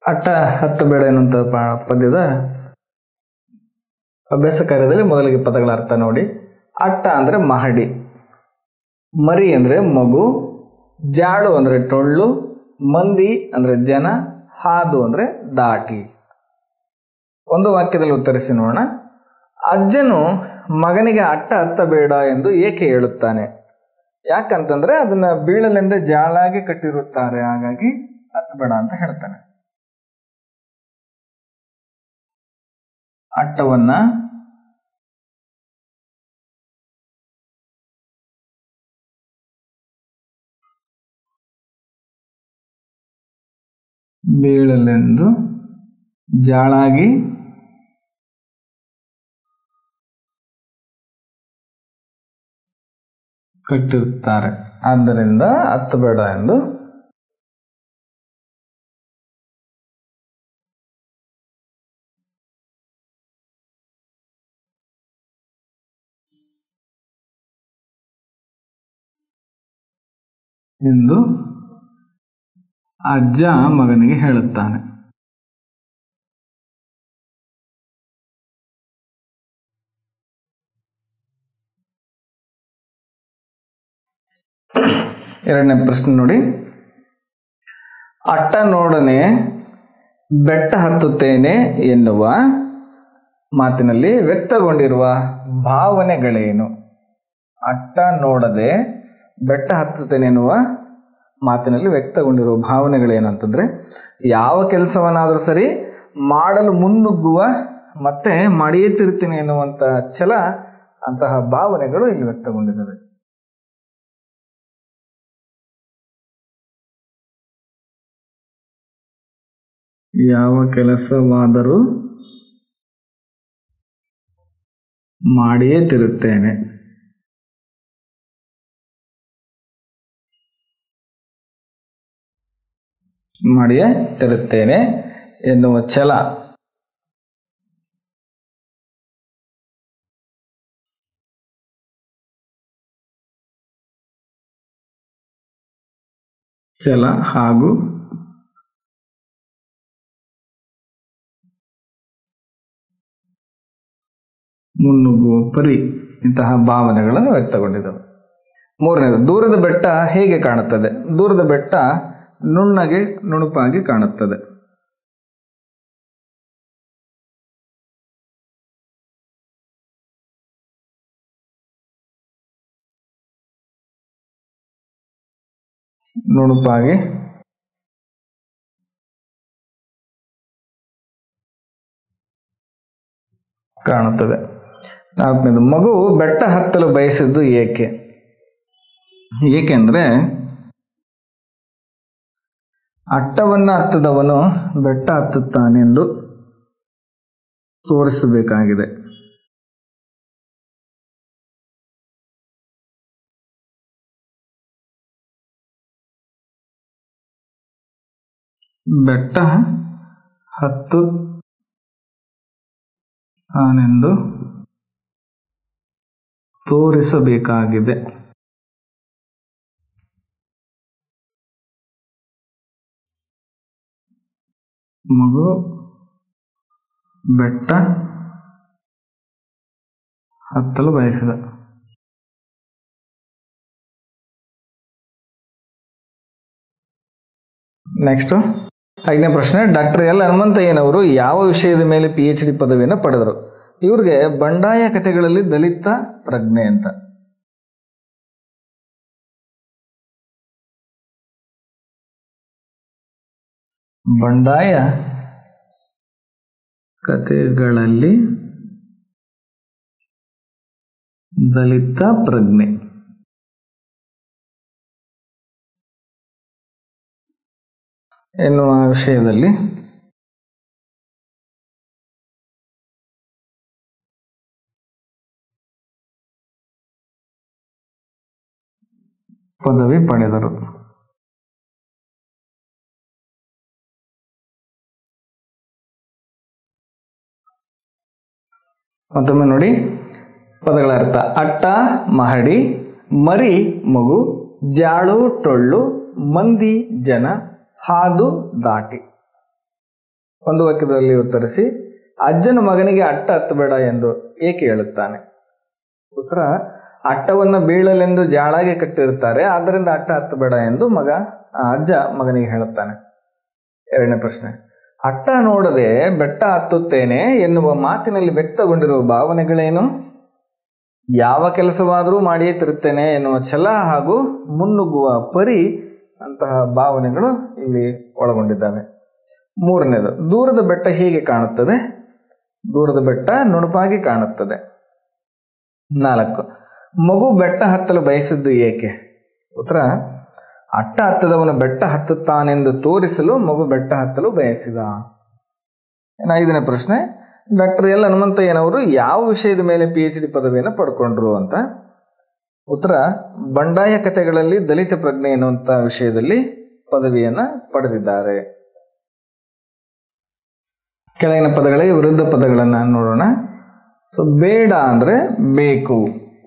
ಅಟ್ಟ ಹತ್ತು ಬೇಡ ಎನ್ನುವಂಥ ಪ- ಪದ್ಯದ ಅಭ್ಯಾಸ ಕಾರ್ಯದಲ್ಲಿ ಮೊದಲಿಗೆ ಪದಗಳ ಅರ್ಥ ನೋಡಿ ಅಟ್ಟ ಅಂದ್ರೆ ಮಹಡಿ ಮರಿ ಅಂದ್ರೆ ಮಗು ಜಾಡು ಅಂದ್ರೆ ಟೊಳ್ಳು ಮಂದಿ ಅಂದ್ರೆ ಜನ ಹಾದು ಅಂದ್ರೆ ದಾಟಿ ಒಂದು ವಾಕ್ಯದಲ್ಲಿ ಉತ್ತರಿಸಿ ನೋಡೋಣ ಅಜ್ಜನು ಮಗನಿಗೆ ಅಟ್ಟ ಹತ್ತಬೇಡ ಎಂದು ಏಕೆ ಹೇಳುತ್ತಾನೆ ಯಾಕಂತಂದ್ರೆ ಅದನ್ನ ಬೀಳಲೆಂದೇ ಜಾಳಾಗಿ ಕಟ್ಟಿರುತ್ತಾರೆ ಹಾಗಾಗಿ ಹತ್ತಬೇಡ ಅಂತ ಹೇಳ್ತಾನೆ ಅಟ್ಟವನ್ನ ಬೀಳಲೆಂದು ಜಾಳಾಗಿ ಕಟ್ಟಿರುತ್ತಾರೆ ಆದ್ದರಿಂದ ಹತ್ತಬೇಡ ಎಂದು ಎಂದು ಅಜ್ಜ ಮಗನಿಗೆ ಹೇಳುತ್ತಾನೆ ಎರಡನೇ ಪ್ರಶ್ನೆ ನೋಡಿ ಅಟ್ಟ ನೋಡನೆ ಬೆಟ್ಟ ಹತ್ತುತ್ತೇನೆ ಎನ್ನುವ ಮಾತಿನಲ್ಲಿ ವ್ಯಕ್ತಗೊಂಡಿರುವ ಭಾವನೆಗಳೇನು ಅಟ್ಟ ನೋಡದೆ ಬೆಟ್ಟ ಹತ್ತುತ್ತೇನೆ ಎನ್ನುವ ಮಾತಿನಲ್ಲಿ ವ್ಯಕ್ತಗೊಂಡಿರುವ ಭಾವನೆಗಳೇನು ಅಂತಂದ್ರೆ ಯಾವ ಕೆಲಸವನ್ನಾದರೂ ಸರಿ ಮಾಡಲು ಮುನ್ನುಗ್ಗುವ ಮತ್ತೆ ಮಾಡಿಯೇ ತಿರುತ್ತೇನೆ ಎನ್ನುವಂತ ಛಲ ಅಂತಹ ಭಾವನೆಗಳು ಇಲ್ಲಿ ವ್ಯಕ್ತಗೊಂಡಿದ್ದಾವೆ ಯಾವ ಕೆಲಸವಾದರೂ ಮಾಡಿಯೇ ತಿರುತ್ತೇನೆ ಮಾಡಿಯೇ ತಿರುತ್ತೇನೆ ಎನ್ನುವ ಛಲ ಛಲ ಹಾಗೂ ಮುನ್ನುಗ್ಗುವ ಪರಿ ಇಂತಹ ಭಾವನೆಗಳನ್ನು ವ್ಯಕ್ತಗೊಂಡಿದ್ದವು ಮೂರನೇದು ದೂರದ ಬೆಟ್ಟ ಹೇಗೆ ಕಾಣುತ್ತದೆ ದೂರದ ಬೆಟ್ಟ ನುಣ್ಣಗೆ ನುಣುಪಾಗಿ ಕಾಣುತ್ತದೆ ನುಣುಪಾಗಿ ಕಾಣುತ್ತದೆ ನಾಲ್ಕನೇದು ಮಗು ಬೆಟ್ಟ ಹತ್ತಲು ಬಯಸಿದ್ದು ಏಕೆ ಏಕೆಂದ್ರೆ ಅಟ್ಟವನ್ನ ಹತ್ತದವನು ಬೆಟ್ಟ ಹತ್ತುತ್ತಾನೆಂದು ತೋರಿಸಬೇಕಾಗಿದೆ ಬೆಟ್ಟ ಹತ್ತು ತಾನೆಂದು ತೋರಿಸಬೇಕಾಗಿದೆ ಮಗು ಬೆಟ್ಟ ಹತ್ತಲು ಬಯಸಿದ ನೆಕ್ಸ್ಟ್ ಐದನೇ ಪ್ರಶ್ನೆ ಡಾಕ್ಟರ್ ಎಲ್ ಹನುಮಂತಯ್ಯನವರು ಯಾವ ವಿಷಯದ ಮೇಲೆ ಪಿ ಎಚ್ ಡಿ ಪದವಿಯನ್ನು ಪಡೆದರು ಇವ್ರಿಗೆ ಬಂಡಾಯ ಕಥೆಗಳಲ್ಲಿ ದಲಿತ ಪ್ರಜ್ಞೆ ಅಂತ ಬಂಡಾಯ ಕಥೆಗಳಲ್ಲಿ ದಲಿತ ಪ್ರಜ್ಞೆ ಎನ್ನುವ ವಿಷಯದಲ್ಲಿ ಪದವಿ ಪಡೆದರು ಮತ್ತೊಮ್ಮೆ ನೋಡಿ ಪದಗಳ ಅರ್ಥ ಅಟ್ಟ ಮಹಡಿ ಮರಿ ಮಗು ಜಾಳು ಟೊಳ್ಳು ಮಂದಿ ಜನ ಹಾದು ದಾಟಿ ಒಂದು ವಾಕ್ಯದಲ್ಲಿ ಉತ್ತರಿಸಿ ಅಜ್ಜನು ಮಗನಿಗೆ ಅಟ್ಟ ಹತ್ತಬೇಡ ಎಂದು ಏಕೆ ಹೇಳುತ್ತಾನೆ ಉತ್ತರ ಅಟ್ಟವನ್ನು ಬೀಳಲೆಂದು ಜಾಳಾಗಿ ಕಟ್ಟಿರುತ್ತಾರೆ ಆದ್ದರಿಂದ ಅಟ್ಟ ಹತ್ತಬೇಡ ಎಂದು ಮಗ ಆ, ಅಜ್ಜ ಮಗನಿಗೆ ಹೇಳುತ್ತಾನೆ ಎರಡನೇ ಪ್ರಶ್ನೆ ಅಟ್ಟ ನೋಡದೆ ಬೆಟ್ಟ ಹತ್ತುತ್ತೇನೆ ಎನ್ನುವ ಮಾತಿನಲ್ಲಿ ವ್ಯಕ್ತಗೊಂಡಿರುವ ಭಾವನೆಗಳೇನು ಯಾವ ಕೆಲಸವಾದರೂ ಮಾಡಿಯೇ ತಿರುತ್ತೇನೆ ಎನ್ನುವ ಛಲ ಹಾಗೂ ಮುನ್ನುಗ್ಗುವ ಪರಿ ಅಂತಹ ಭಾವನೆಗಳು ಇಲ್ಲಿ ಒಳಗೊಂಡಿದ್ದಾವೆ ಮೂರನೇದು ದೂರದ ಬೆಟ್ಟ ಹೀಗೆ ಕಾಣುತ್ತದೆ ದೂರದ ಬೆಟ್ಟ ನುಣುಪಾಗಿ ಕಾಣುತ್ತದೆ ನಾಲ್ಕು ಮಗು ಬೆಟ್ಟ ಹತ್ತಲು ಬಯಸಿದ್ದು ಏಕೆ ಉತ್ತರ ಅಟ್ಟ ಹತ್ತದವನು ಬೆಟ್ಟ ಹತ್ತುತ್ತಾನೆಂದು ತೋರಿಸಲು ಮಗು ಬೆಟ್ಟ ಹತ್ತಲು ಬಯಸಿದ ಇನ್ನು ಐದನೇ ಪ್ರಶ್ನೆ ಡಾಕ್ಟರ್ ಎಲ್ ಹನುಮಂತಯ್ಯನವರು ಯಾವ ವಿಷಯದ ಮೇಲೆ ಪಿ ಎಚ್ ಡಿ ಪದವಿಯನ್ನು ಪಡ್ಕೊಂಡ್ರು ಅಂತ ಉತ್ತರ ಬಂಡಾಯ ಕಥೆಗಳಲ್ಲಿ ದಲಿತ ಪ್ರಜ್ಞೆ ಎನ್ನುವಂತ ವಿಷಯದಲ್ಲಿ ಪದವಿಯನ್ನ ಪಡೆದಿದ್ದಾರೆ ಕೆಳಗಿನ ಪದಗಳಿಗೆ ವಿರುದ್ಧ ಪದಗಳನ್ನ ನೋಡೋಣ ಸೊ ಬೇಡ ಅಂದ್ರೆ ಬೇಕು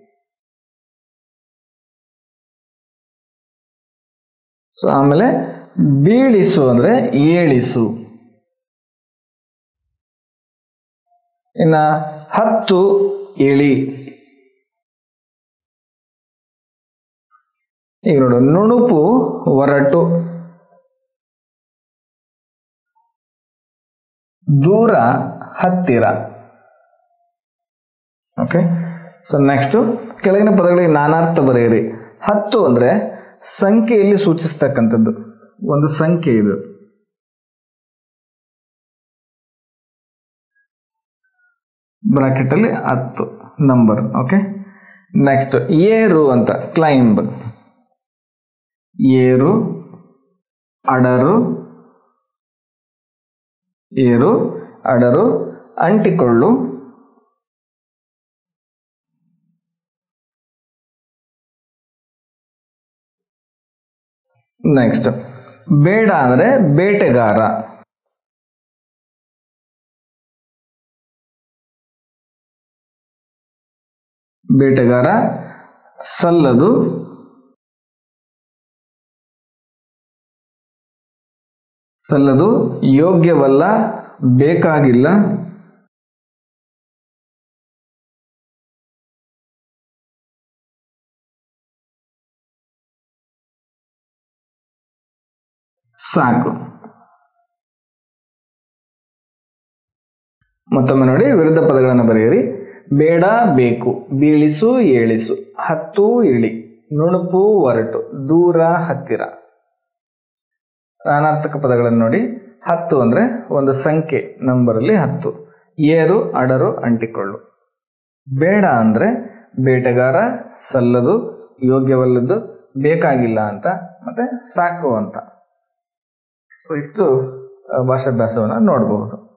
ಸೊ ಆಮೇಲೆ ಬೀಳಿಸು ಅಂದ್ರೆ ಏಳಿಸು ಇನ್ನ ಹತ್ತು ಇಳಿ ಈಗ ನೋಡು ನುಣುಪು ಒರಟು ದೂರ ಹತ್ತಿರ ಓಕೆ ಸೊ ನೆಕ್ಸ್ಟ್ ಕೆಳಗಿನ ಪದಗಳಿಗೆ ನಾನಾರ್ಥ ಬರೆಯಿರಿ ಹತ್ತು ಅಂದ್ರೆ ಸಂಖ್ಯೆಯಲ್ಲಿ ಸೂಚಿಸ್ತಕ್ಕಂಥದ್ದು ಒಂದು ಸಂಖ್ಯೆ ಇದು ಬ್ರಾಕೆಟ್ ಅಲ್ಲಿ ಹತ್ತು ನಂಬರ್ ಓಕೆ ನೆಕ್ಸ್ಟ್ ಏರು ಅಂತ ಕ್ಲೈಂಬ್ ಏರು ಅಡರು ಏರು ಅಡರು ಅಂಟಿಕೊಳ್ಳು ನೆಕ್ಸ್ಟ್ ಬೇಡ ಅಂದ್ರೆ ಬೇಟೆಗಾರ ಬೇಟೆಗಾರ ಸಲ್ಲದು ಸಲ್ಲದು ಯೋಗ್ಯವಲ್ಲ ಬೇಕಾಗಿಲ್ಲ ಸಾಕು ಮತ್ತೊಮ್ಮೆ ನೋಡಿ ವಿರುದ್ಧ ಪದಗಳನ್ನು ಬರೆಯಿರಿ ಬೇಡ ಬೇಕು ಬೀಳಿಸು ಏಳಿಸು ಹತ್ತು ಇಳಿ ನುಣುಪು ಒರಟು ದೂರ ಹತ್ತಿರ ಅನಾರ್ಥಕ ಪದಗಳನ್ನು ನೋಡಿ ಹತ್ತು ಅಂದ್ರೆ ಒಂದು ಸಂಖ್ಯೆ ನಂಬರ್ ಅಲ್ಲಿ ಹತ್ತು ಏರು ಅಡರು ಅಂಟಿಕೊಳ್ಳು ಬೇಡ ಅಂದ್ರೆ ಬೇಟೆಗಾರ ಸಲ್ಲದು ಯೋಗ್ಯವಲ್ಲದ್ದು ಬೇಕಾಗಿಲ್ಲ ಅಂತ ಮತ್ತೆ ಸಾಕು ಅಂತ ಸೊ ಇಷ್ಟು ಆ, ಭಾಷಾಭ್ಯಾಸವನ್ನ ನೋಡಬಹುದು